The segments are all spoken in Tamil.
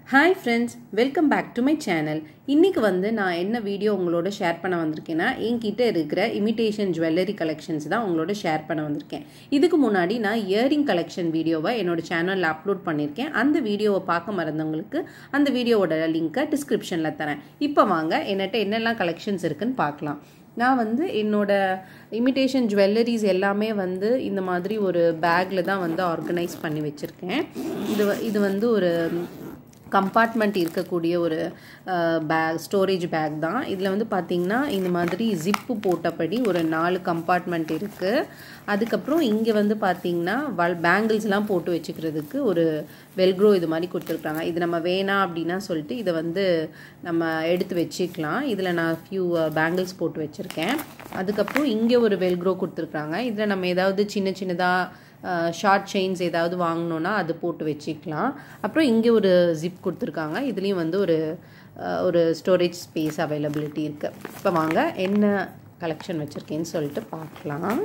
hi friends welcome back to my channel இன்றைக்கி வந்து நான் என்ன வீடியோ உங்களோட ஷேர் பண்ண வந்திருக்கேன்னா என்கிட்ட இருக்கிற இமிட்டேஷன் ஜுவல்லரி கலெக்ஷன்ஸ் தான் உங்களோட ஷேர் பண்ண வந்திருக்கேன் இதுக்கு முன்னாடி நான் இயரிங் கலெக்ஷன் வீடியோவை என்னோட சேனலில் அப்லோட் பண்ணியிருக்கேன் அந்த வீடியோவை பார்க்க மறந்தவங்களுக்கு அந்த வீடியோவோட லிங்க்கை டிஸ்கிரிப்ஷனில் தரேன் இப்போ வாங்க என்னட்ட என்னெல்லாம் கலெக்ஷன்ஸ் இருக்குன்னு பார்க்கலாம் நான் வந்து என்னோட இமிட்டேஷன் ஜுவல்லரிஸ் எல்லாமே வந்து இந்த மாதிரி ஒரு பேக்கில் தான் வந்து ஆர்கனைஸ் பண்ணி வச்சுருக்கேன் இது வ- இது வந்து ஒரு கம்பார்ட்மெண்ட் இருக்கக்கூடிய ஒரு பேக் ஸ்டோரேஜ் பேக் தான் இதில் வந்து பார்த்திங்கன்னா இந்த மாதிரி ஜிப்பு போட்டபடி ஒரு நாலு கம்பார்ட்மெண்ட் இருக்குது அதுக்கப்புறம் இங்கே வந்து பார்த்திங்கன்னா வல் பேங்கிள்ஸ்லாம் போட்டு வச்சுக்கிறதுக்கு ஒரு வெல்க்ரோ இது மாதிரி கொடுத்துருக்காங்க இது நம்ம வேணாம் அப்படின்னா சொல்லிட்டு இதை வந்து நம்ம எடுத்து வச்சுக்கலாம் இதில் நான் ஃபியூ பேங்கிள்ஸ் போட்டு வச்சுருக்கேன் அதுக்கப்புறம் இங்கே ஒரு வெல்க்ரோ கொடுத்துருக்காங்க இதில் நம்ம ஏதாவது சின்ன சின்னதாக ஷார்ட் செயின்ஸ் ஏதாவது வாங்கினோன்னா அது போட்டு வச்சுக்கலாம் அப்புறம் இங்கே ஒரு ஜிப் கொடுத்துருக்காங்க இதுலேயும் வந்து ஒரு அஹ், ஒரு ஸ்டோரேஜ் ஸ்பேஸ் அவைலபிலிட்டி இருக்குது இப்போ வாங்க என்ன கலெக்ஷன் வச்சுருக்கேன்னு சொல்லிட்டு பார்க்கலாம்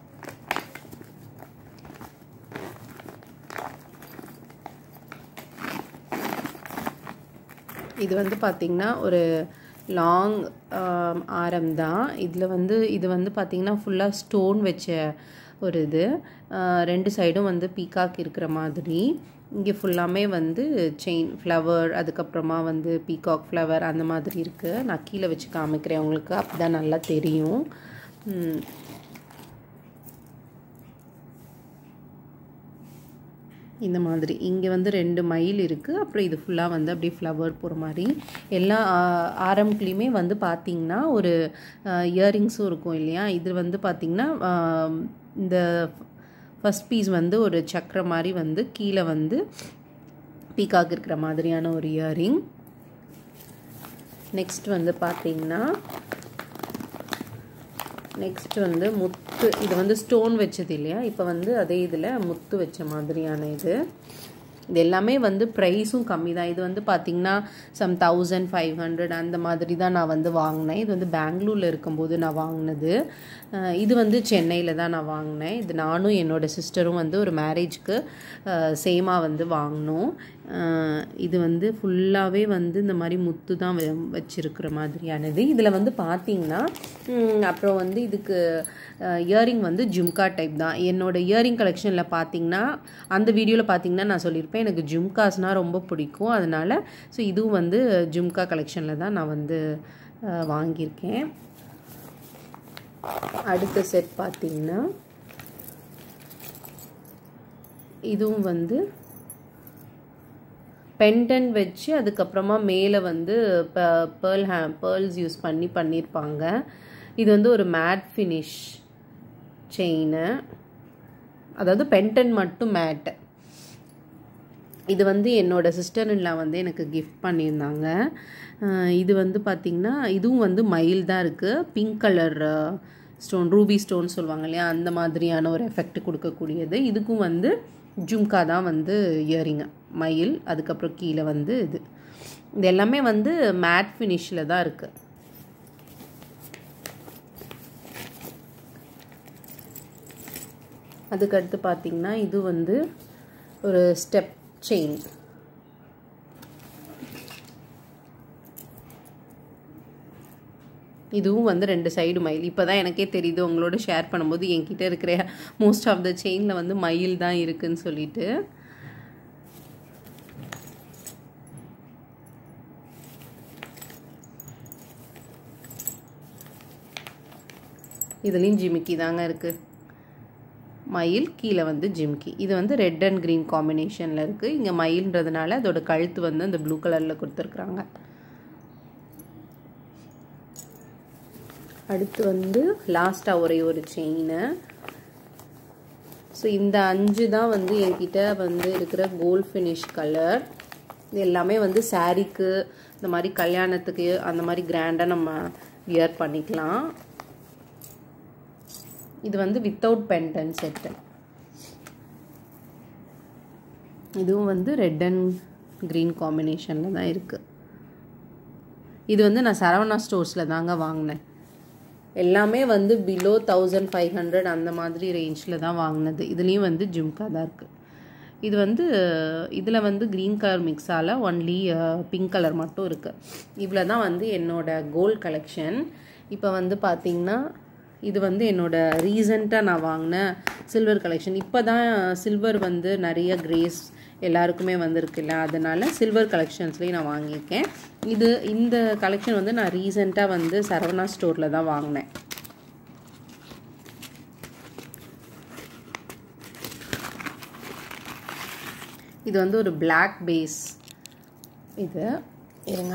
இது வந்து பார்த்திங்கன்னா ஒரு லாங் ஆரம் தான் இதில் வந்து இது வந்து பார்த்திங்கன்னா ஃபுல்லாக ஸ்டோன் வச்ச ஒரு இது ஆஹ் ரெண்டு சைடும் வந்து பீகாக் இருக்கிற மாதிரி இங்கே ஃபுல்லாமே வந்து செயின் ஃப்ளவர் அதுக்கப்புறமா வந்து பீகாக் ஃப்ளவர் அந்த மாதிரி இருக்குது நான் கீழே வச்சு காமிக்கிறேன் உங்களுக்கு அப்போ தான் நல்லா தெரியும் ம், இந்த மாதிரி இங்கே வந்து ரெண்டு மயில் இருக்குது அப்புறம் இது ஃபுல்லாக வந்து அப்படியே ஃப்ளவர் போகிற மாதிரி எல்லா ஆரம்குலேயுமே வந்து பார்த்திங்கன்னா ஒரு இயரிங்ஸும் இருக்கும் இல்லையா இது வந்து பார்த்திங்கன்னா ஆஹ், இந்த ஃபஸ்ட் பீஸ் வந்து ஒரு சக்கர மாதிரி வந்து கீழே வந்து பீகாக் இருக்கிற மாதிரியான ஒரு இயரிங் நெக்ஸ்ட் வந்து பார்த்திங்கன்னா நெக்ஸ்ட் வந்து முத்து இது வந்து ஸ்டோன் வச்சது இல்லையா இப்போ வந்து அதே இதில் முத்து வச்ச மாதிரியான இது இது எல்லாமே வந்து ப்ரைஸும் கம்மி தான் இது வந்து பார்த்திங்கன்னா சம் தௌசண்ட் ஃபைவ் ஹண்ட்ரட் அந்த மாதிரி தான் நான் வந்து வாங்கினேன் இது வந்து பெங்களூரில் இருக்கும்போது நான் வாங்கினது அஹ் இது வந்து சென்னையில் தான் நான் வாங்கினேன் இது நானும் என்னோட சிஸ்டரும் வந்து ஒரு மேரேஜ்க்கு சேமாக வந்து வாங்கினோம் அஹ் இது வந்து ஃபுல்லாகவே வந்து இந்த மாதிரி முத்து தான் வ- வச்சிருக்கிற மாதிரியானது இதில் வந்து பார்த்தீங்கன்னா ம், அப்புறம் வந்து இதுக்கு இயரிங் வந்து ஜும்கா டைப் தான் என்னோட இயரிங் கலெக்ஷனில் பார்த்தீங்கன்னா அந்த வீடியோவில் பார்த்தீங்கன்னா நான் சொல்லியிருப்பேன் எனக்கு ஜும்காஸ்னால் ரொம்ப பிடிக்கும் அதனால் ஸோ இதுவும் வந்து ஜும்கா கலெக்ஷனில் தான் நான் வந்து அஹ், வாங்கியிருக்கேன் அடுத்த செட் பார்த்தீங்கன்னா இதுவும் வந்து பெண்டன் வச்சு அதுக்கப்புறமா மேலே வந்து பேர்ல் ஹே பேர்ல்ஸ் யூஸ் பண்ணி பண்ணியிருப்பாங்க இது வந்து ஒரு மேட் ஃபினிஷ் செயினு அதாவது பென்டன் மட்டும் மேட் இது வந்து என்னோட சிஸ்டர் இல்லா வந்து எனக்கு கிஃப்ட் பண்ணியிருந்தாங்க அஹ் இது வந்து பார்த்திங்கன்னா இதுவும் வந்து மயில் தான் இருக்குது pink colour stone ruby stone சொல்லுவாங்க இல்லையா அந்த மாதிரியான ஒரு எஃபெக்ட் கொடுக்கக்கூடியது இதுக்கும் வந்து ஜும்கா தான் வந்து இயரிங் மயில் அதுக்கப்புறம் கீழே வந்து இது இது எல்லாமே வந்து மேட் ஃபினிஷில் தான் இருக்குது அதுக்கடுத்து பார்த்தீங்கன்னா இது வந்து ஒரு ஸ்டெப் செயின் இதுவும் வந்து ரெண்டு சைடு மயில் இப்போ தான் எனக்கே தெரியுது உங்களோட ஷேர் பண்ணும்போது என்கிட்ட இருக்கிற மோஸ்ட் ஆஃப் த செயினில் வந்து மயில் தான் இருக்குன்னு சொல்லிட்டு இதுலேயும் ஜிமிக்கி தாங்க இருக்குது மயில் கீழே வந்து ஜிம்கி இது வந்து ரெட் அண்ட் க்ரீன் காம்பினேஷனில் இருக்குது இங்கே மயில்ன்றதுனால அதோட கழுத்து வந்து அந்த ப்ளூ கலரில் கொடுத்துருக்குறாங்க அடுத்து வந்து லாஸ்ட்டாக ஒரே ஒரு செயின் ஸோ இந்த அஞ்சு தான் வந்து என்கிட்ட வந்து இருக்கிற கோல்ட் ஃபினிஷ் கலர் இது எல்லாமே வந்து சாரீக்கு இந்த மாதிரி கல்யாணத்துக்கு அந்த மாதிரி கிராண்டாக நம்ம வியர் பண்ணிக்கலாம் இது வந்து வித்தவுட் பென்டன் செட்டு இதுவும் வந்து ரெட் அண்ட் க்ரீன் காம்பினேஷனில் தான் இருக்குது இது வந்து நான் சரவணா ஸ்டோர்ஸில் தாங்க வாங்கினேன் எல்லாமே வந்து பிலோ தௌசண்ட் ஃபைவ் ஹண்ட்ரட் அந்த மாதிரி ரேஞ்சில் தான் வாங்கினது இதுலேயும் வந்து ஜும்கா தான் இருக்குது இது வந்து இதில் வந்து க்ரீன் கலர் மிக்ஸால் ஒன்லி பிங்க் கலர் மட்டும் இருக்குது இவ்வளோ தான் வந்து என்னோடய கோல்ட் கலெக்ஷன் இப்போ வந்து பார்த்திங்கன்னா இது வந்து என்னோட ரீசண்டாக நான் வாங்கின சில்வர் கலெக்ஷன் இப்போ தான் சில்வர் வந்து நிறைய கிரேஸ் எல்லாருக்குமே வந்திருக்குல்ல அதனால் சில்வர் கலெக்ஷன்ஸ்லேயும் நான் வாங்கியிருக்கேன் இது இந்த கலெக்ஷன் வந்து நான் ரீசெண்டாக வந்து சரவணா ஸ்டோரில் தான் வாங்கினேன் இது வந்து ஒரு பிளாக் பேஸ் இது இருங்க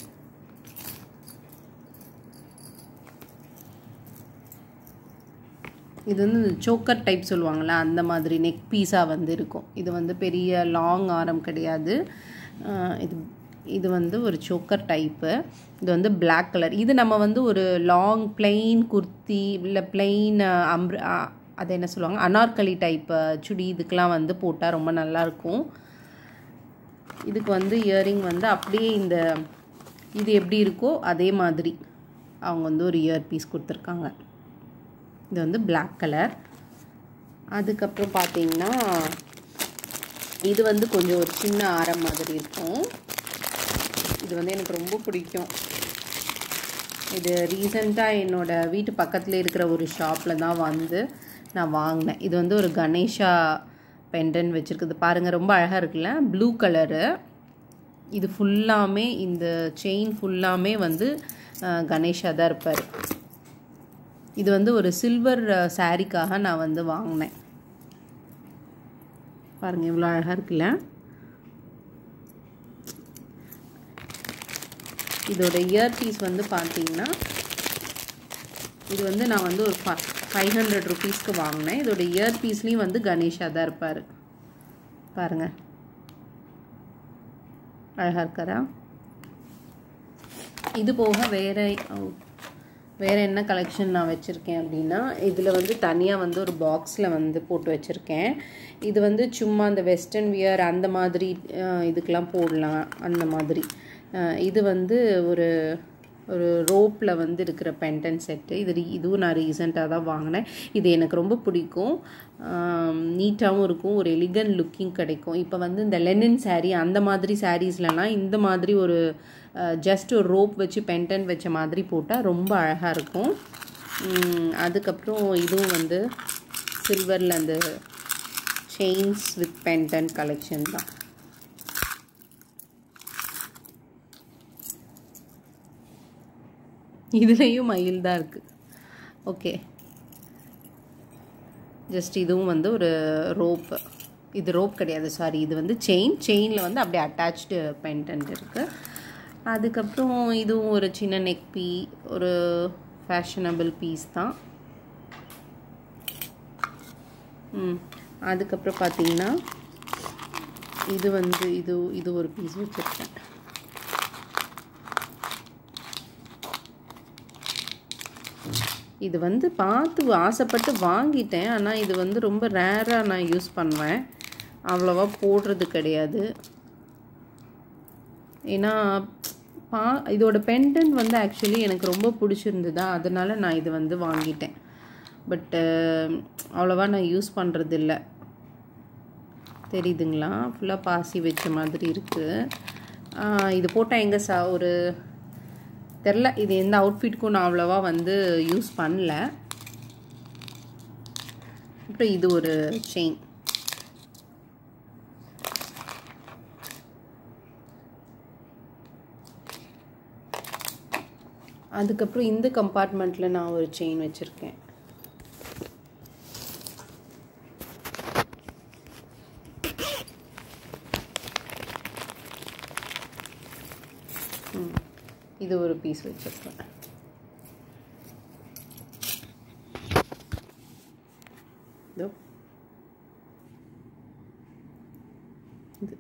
இது வந்து இந்த சோக்கர் டைப் சொல்லுவாங்கள்ல அந்த மாதிரி நெக் பீஸாக வந்து இருக்கும் இது வந்து பெரிய லாங் ஆரம் கிடையாது இது இது வந்து ஒரு சோக்கர் டைப்பு இது வந்து பிளாக் கலர் இது நம்ம வந்து ஒரு லாங் பிளெயின் குர்த்தி இல்லை பிளெயின் அம்ப்ர அது என்ன சொல்லுவாங்க அனார்கலி டைப் சுடி இதுக்கெலாம் வந்து போட்டால் ரொம்ப நல்லாயிருக்கும் இதுக்கு வந்து இயரிங் வந்து அப்படியே இந்த இது எப்படி இருக்கோ அதே மாதிரி அவங்க வந்து ஒரு இயர் பீஸ் கொடுத்துருக்காங்க இது வந்து பிளாக் கலர் அதுக்கப்புறம் பார்த்தீங்கன்னா இது வந்து கொஞ்சம் ஒரு சின்ன ஆரம் மாதிரி இருக்கும் இது வந்து எனக்கு ரொம்ப பிடிக்கும் இது ரீசெண்டாக என்னோடய வீட்டு பக்கத்தில் இருக்கிற ஒரு ஷாப்பில் தான் வந்து நான் வாங்கினேன் இது வந்து ஒரு கணேஷா பெண்டன் வச்சுருக்குது பாருங்கள் ரொம்ப அழகாக இருக்குல்ல ப்ளூ கலரு இது ஃபுல்லாமே இந்த செயின் ஃபுல்லாமே வந்து கணேஷா தான் இருப்பார் இது வந்து ஒரு சில்வர் சாரீக்காக நான் வந்து வாங்கினேன் பாருங்கள் இவ்வளோ அழகாக இருக்குல்ல இதோட இயர் பீஸ் வந்து பார்த்தீங்கன்னா இது வந்து நான் வந்து ஒரு ஃபைவ் ஹண்ட்ரட் ருபீஸ்க்கு வாங்கினேன் இதோட இயர் பீஸ்லேயும் வந்து கணேஷா தான் இருப்பார் பாருங்கள் அழகாக இருக்காரா இது போக வேறு வேறு என்ன கலெக்ஷன் நான் வச்சுருக்கேன் அப்படின்னா இதில் வந்து தனியாக வந்து ஒரு பாக்ஸில் வந்து போட்டு வச்சுருக்கேன் இது வந்து சும்மா அந்த வெஸ்டர்ன் வியர் அந்த மாதிரி இதுக்கெலாம் போடலாம் அந்த மாதிரி இது வந்து ஒரு ஒரு ரோப்பில் வந்து இருக்கிற பென்டன் செட்டு இது இதுவும் நான் ரீசெண்டாக தான் வாங்கினேன் இது எனக்கு ரொம்ப பிடிக்கும் நீட்டாகவும் இருக்கும் ஒரு எலிகன் லுக்கிங் கிடைக்கும் இப்போ வந்து இந்த லெனின் சாரீ அந்த மாதிரி சாரீஸ்லலாம் இந்த மாதிரி ஒரு ஜஸ்ட் ஒரு ரோப் வச்சு பென்டன் வச்ச மாதிரி போட்டால் ரொம்ப அழகாக இருக்கும் அதுக்கப்புறம் இதுவும் வந்து சில்வரில் அந்த செயின்ஸ் வித் பென்டன் கலெக்ஷன் தான் இதுலேயும் மயில் தான் இருக்குது ஓகே ஜஸ்ட் இதுவும் வந்து ஒரு ரோப்பு இது ரோப் கிடையாது சாரி இது வந்து செயின் செயினில் வந்து அப்படியே அட்டாச்சு பென்டன்ட் இருக்குது அதுக்கப்புறம் இதுவும் ஒரு சின்ன நெக் பீ ஒரு ஃபேஷனபிள் பீஸ் தான் ம் அதுக்கப்புறம் பார்த்தீங்கன்னா இது வந்து இது இது ஒரு பீஸ் வச்சுருக்கேன் இது வந்து பார்த்து ஆசைப்பட்டு வாங்கிட்டேன் ஆனால் இது வந்து ரொம்ப ரேராக நான் யூஸ் பண்ணுவேன் அவ்வளோவா போடுறது கிடையாது ஏன்னா பா இதோட பெண்டன்ட் வந்து ஆக்சுவலி எனக்கு ரொம்ப பிடிச்சிருந்ததா அதனால நான் இது வந்து வாங்கிட்டேன் பட்டு அவ்வளோவா நான் யூஸ் பண்ணுறது இல்லை தெரியுதுங்களா ஃபுல்லாக பாசி வச்ச மாதிரி இருக்குது இது போட்டால் எங்கே சா ஒரு தெரில இது எந்த அவுட்ஃபிட்க்கும் நான் அவ்வளோவா வந்து யூஸ் பண்ணல அப்புறம் இது ஒரு செயின் அதுக்கப்புறம் இந்த கம்பார்ட்மெண்ட்டில் நான் ஒரு செயின் வச்சுருக்கேன் இது ஒரு பீஸ் வச்சுருக்கேன் இதோ இது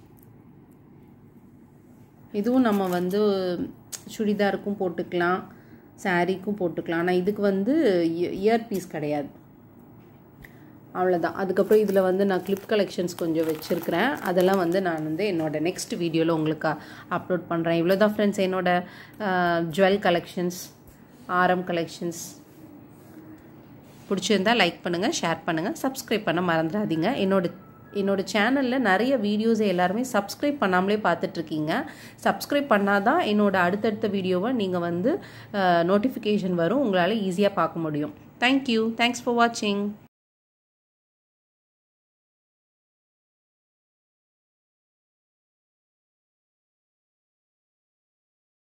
இதுவும் நம்ம வந்து சுடிதாருக்கும் போட்டுக்கலாம் சாரீக்கும் போட்டுக்கலாம் ஆனால் இதுக்கு வந்து இயர் பீஸ் கிடையாது அவ்வளோதான் அதுக்கப்புறம் இதில் வந்து நான் கிளிப் கலெக்ஷன்ஸ் கொஞ்சம் வச்சுருக்கிறேன் அதெல்லாம் வந்து நான் வந்து என்னோடய நெக்ஸ்ட் வீடியோவில் உங்களுக்கு அப்லோட் பண்ணுறேன் இவ்வளோ தான் ஃப்ரெண்ட்ஸ் என்னோடய ஜுவல் கலெக்ஷன்ஸ் ஆரம் கலெக்ஷன்ஸ் பிடிச்சிருந்தா லைக் பண்ணுங்கள் ஷேர் பண்ணுங்கள் சப்ஸ்கிரைப் பண்ண மறந்துடாதீங்க என்னோட என்னோட சேனலில் நிறைய வீடியோஸை எல்லாருமே சப்ஸ்கிரைப் பண்ணாமலே பார்த்துட்ருக்கீங்க சப்ஸ்கிரைப் பண்ணால் தான் என்னோட அடுத்தடுத்த வீடியோவை நீங்கள் வந்து நோட்டிஃபிகேஷன் வரும் உங்களால் ஈஸியாக பார்க்க முடியும் தேங்க்யூ தேங்க்ஸ் ஃபார் வாட்சிங்